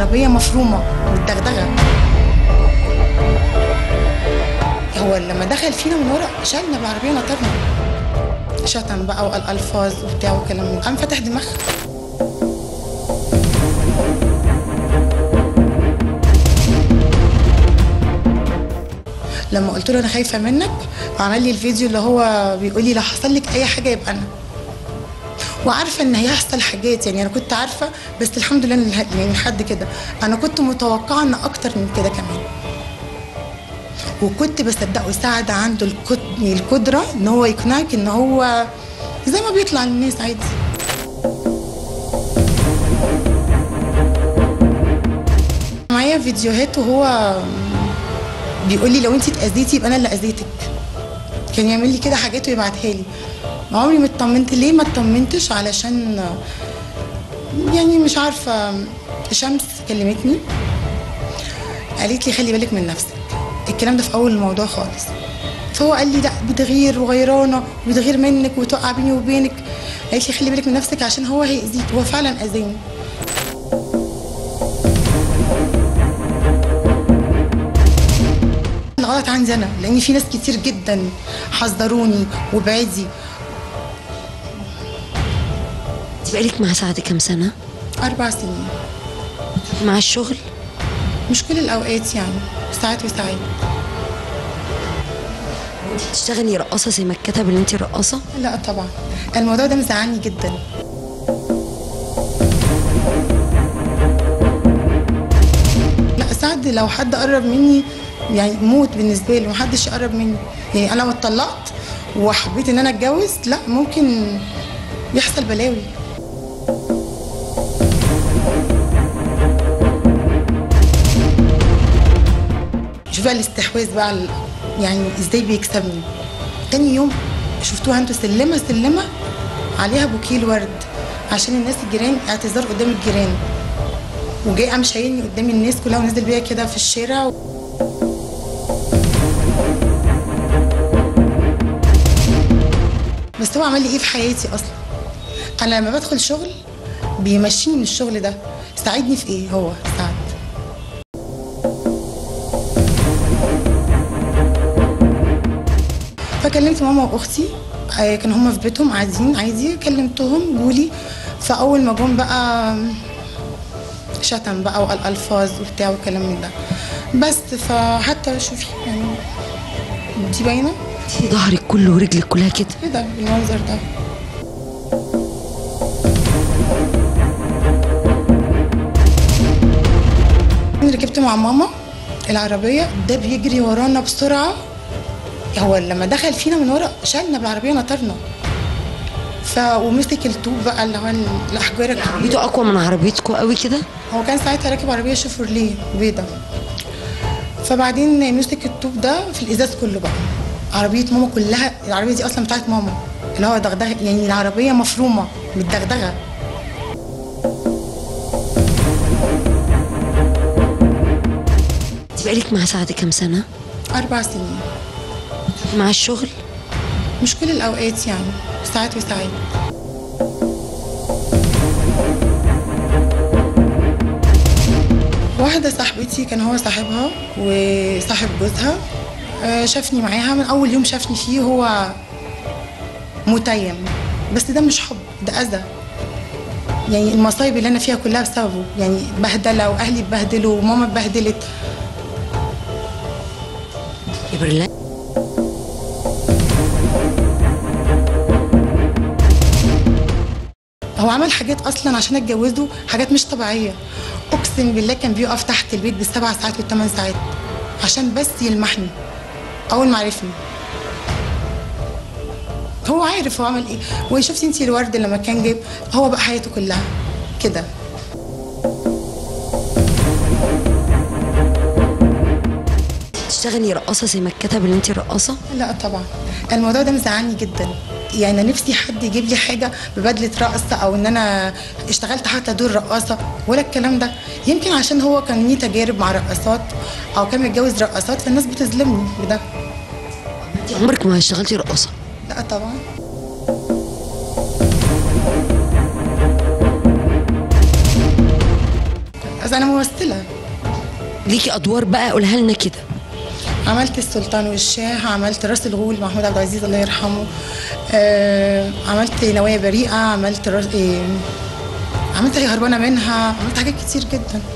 العربيه مفرومه متدغدغه هو لما دخل فينا من ورا شالنا بالعربيه نطرنا شتم بقى وقال الفاظ وبتاع وكلام من ده. قام فتح دماغها لما قلت له انا خايفه منك عمل لي الفيديو اللي هو بيقول لي لو حصل لك اي حاجه يبقى انا وعارفه ان هيحصل حاجات يعني انا كنت عارفه بس الحمد لله إن- يعني لحد كده انا كنت متوقعه ان اكتر من كده كمان وكنت بصدقه سعد عنده القد- القدره ان هو يقنعك ان هو زي ما بيطلع للناس عادي معايا فيديوهات وهو بيقول لي لو انت اتاذيتي يبقى انا اللي اذيتك كان يعمل لي كده حاجات ويبعتها لي عمري ما اطمنت ليه ما اطمنتش علشان يعني مش عارفه شمس كلمتني قالت لي خلي بالك من نفسك الكلام ده في اول الموضوع خالص فهو قال لي لا بتغير وغيرانه وبتغير منك وتقع بيني وبينك قالت لي خلي بالك من نفسك عشان هو هيأذيك هو فعلا اذاني الغلط عندي انا لان في ناس كتير جدا حذروني وبعدي انت بقالك مع سعد كام سنه اربع سنين مع الشغل مش كل الاوقات يعني ساعات وساعات انت بتشتغلي رقاصه زي ما اتكتب ان انت رقاصه لا طبعا الموضوع ده مزعلني جدا لا سعد لو حد قرب مني يعني موت بالنسبه له محدش يقرب مني يعني انا لو اتطلقت وحبيت ان انا اتجوز لا ممكن يحصل بلاوي شوف بقى الاستحواذ بقى على- يعني ازاي بيكسبني تاني يوم شفتوها انتوا سلمه سلمه عليها بوكيه ورد عشان الناس الجيران اعتذار قدام الجيران وجاي قام شايلني قدام الناس كلها ونزل بيا كده في الشارع بس هو عمل لي ايه في حياتي اصلا انا لما بدخل شغل بيمشيني من الشغل ده ساعدني في ايه هو سعد فكلمت ماما واختي آه، كانوا هما في بيتهم قاعدين عادي كلمتهم جولي فاول ما جم بقى شتم بقى وقال الفاظ وبتاع وكلام من ده بس فحتى شوفي يعني دي باينه انت ظهرك كله ورجلك كلها كده كده بالمنظر ده ركبت مع ماما العربية ده بيجري ورانا بسرعة هو لما دخل فينا من ورا شالنا بالعربية نطرنا ف ومسك الطوب بقى اللي هو الأحجار عربيته اقوى من عربيتكم قوي كده هو كان ساعتها راكب عربية شيفروليه بيضة فبعدين مسك الطوب ده في الإزاز كله بقى عربية ماما كلها العربية دي أصلا بتاعت ماما اللي هو دغدغ يعني العربية مفرومة متدغدغة انت بقالك مع سعد كام سنه أربع سنين مع الشغل مش كل الأوقات يعني ساعات وساعات واحدة صاحبتي كان هو صاحبها وصاحب جوزها آه، شافني معاها من أول يوم شافني فيه هو متيم بس ده مش حب ده أذى يعني المصايب اللي أنا فيها كلها بسببه يعني بهدلة وأهلي اتبهدلوا وماما اتبهدلت يا برلان هو عمل حاجات اصلا عشان اتجوزه حاجات مش طبيعيه اقسم بالله كان بيقف تحت البيت بالسبع ساعات والثمان ساعات عشان بس يلمحني اول ما عرفني هو عارف هو عمل ايه وشفتي انتي الورد لما كان جايب هو بقى حياته كلها كده تشتغلي رقاصه زي ما اتكتب ان انت رقاصه لا طبعا الموضوع ده مزعلني جدا يعني أنا نفسي حد يجيب لي حاجه ببدله رقصه او ان انا اشتغلت حتى دور رقاصه ولا الكلام ده يمكن عشان هو كان ليه تجارب مع رقاصات او كان متجوز رقاصات فالناس بتظلمني بده انت عمرك ما اشتغلتي رقاصه لا طبعا بس انا ممثله ليكي ادوار بقى قولها لنا كده عملت السلطان والشاه عملت راس الغول محمود عبد العزيز الله يرحمه آه عملت نوايا بريئه عملت راس إيه عملت هي هربانه منها عملت حاجات كتير جدا